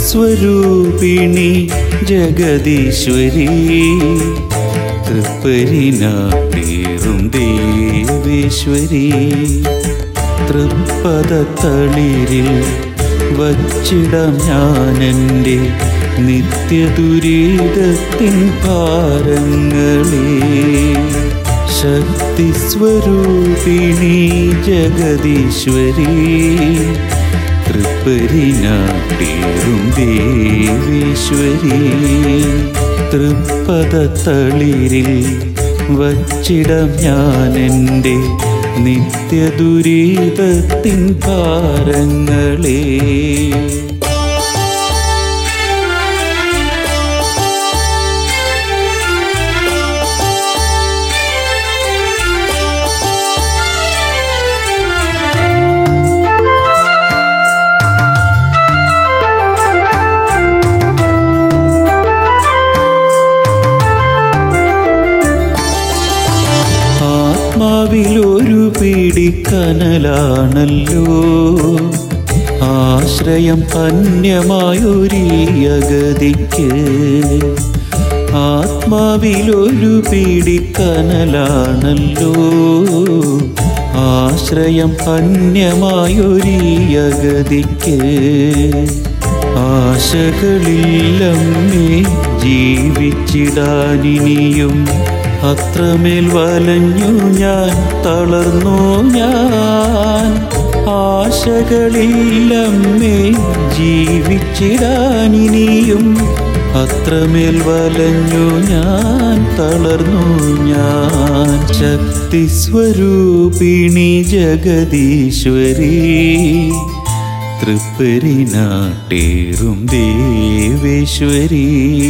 ശക്തിസ്വരൂപിണി ജഗദീശ്വരി തൃപ്പരിനാട്ടേറും ദേവേശ്വരി തൃപ്പദത്തളിരിൽ വച്ചിടം ഞാനെൻ്റെ നിത്യദുരിതത്തിൻ ഭാരങ്ങളെ ശക്തിസ്വരൂപിണി ജഗദീശ്വരി തൃപ്പരിനാട്ടേറും ദേവേശ്വരി തൃപ്പദത്തളിരിൽ വച്ചിടം ഞാനെൻ്റെ നിത്യദുരിതത്തിൻ ഭാരങ്ങളെ ആത്മാവിലൊരു പിടിക്കനലാണല്ലോ ആശ്രയം അന്യമായൊരീയഗതിക്ക് ആത്മാവിലൊരു പിടിക്കനലാണല്ലോ ആശ്രയം അന്യമായൊരീയഗതിക്ക് ആശകളില്ലമ്മേ ജീവിച്ചിടാനിനിയും അത്രമേൽ വലഞ്ഞു ഞാൻ തളർന്നു ഞാൻ ആശകളില്ലമ്മേ ജീവിച്ചിടാനിനിയും അത്രമേൽ വലഞ്ഞു ഞാൻ തളർന്നു ഞാൻ ശക്തിസ്വരൂപിണി ജഗദീശ്വരി തൃപ്പരിനാട്ടേറും ദേവേശ്വരി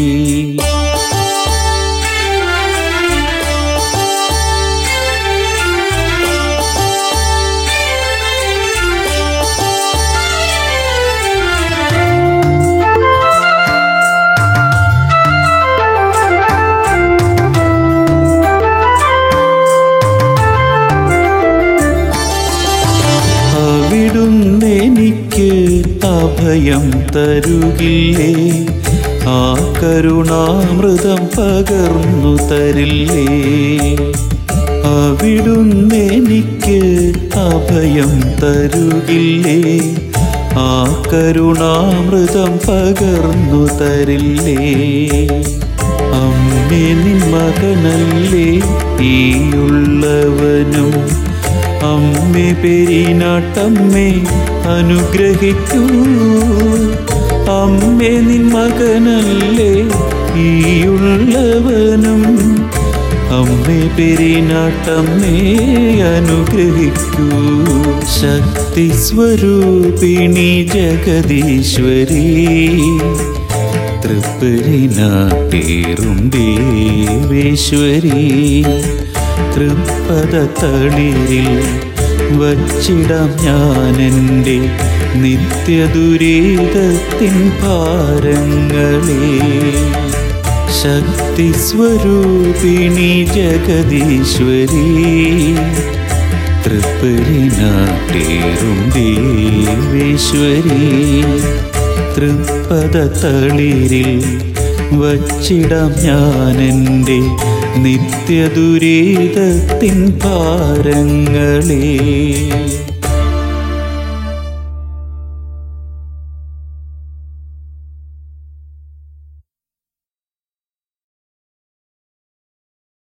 അവിടുന്നെനിക്ക് അഭയം തരുകില്ലേ ആ കരുണാമൃതം പകർന്നു തരില്ലേ അവിടുന്നെനിക്ക് അഭയം തരുകില്ലേ ആ കരുണാമൃതം പകർന്നു തരില്ലേ അമ്മേ നിൻ മകനല്ലേ ഈയുള്ളവനും അമ്മേ പെരിനാട്ടമ്മേ അനുഗ്രഹിക്കൂ അമ്മേ നിൻ മകനല്ലേ ഈയുള്ളവനും അമ്മേ പെരിനാട്ടമ്മേ അനുഗ്രഹിക്കൂ ശക്തിസ്വരൂപിണി ജഗദീശ്വരി തൃപ്പരിനാട്ടേറും ദേവേശ്വരി തൃപ്പദത്തളിരിൽ വച്ചിടാം ഞാനെൻ്റെ നിത്യദുരിതത്തിൻ ഭാരങ്ങളെ ശക്തിസ്വരൂപിണി ജഗദീശ്വരി തൃപ്പരിനാട്ടേറും ദേവേശ്വരി തൃപ്പദത്തളിരിൽ വച്ചിടാം ഞാനെൻ്റെ നിത്യദുരിതത്തിൻ ഭാരങ്ങളെ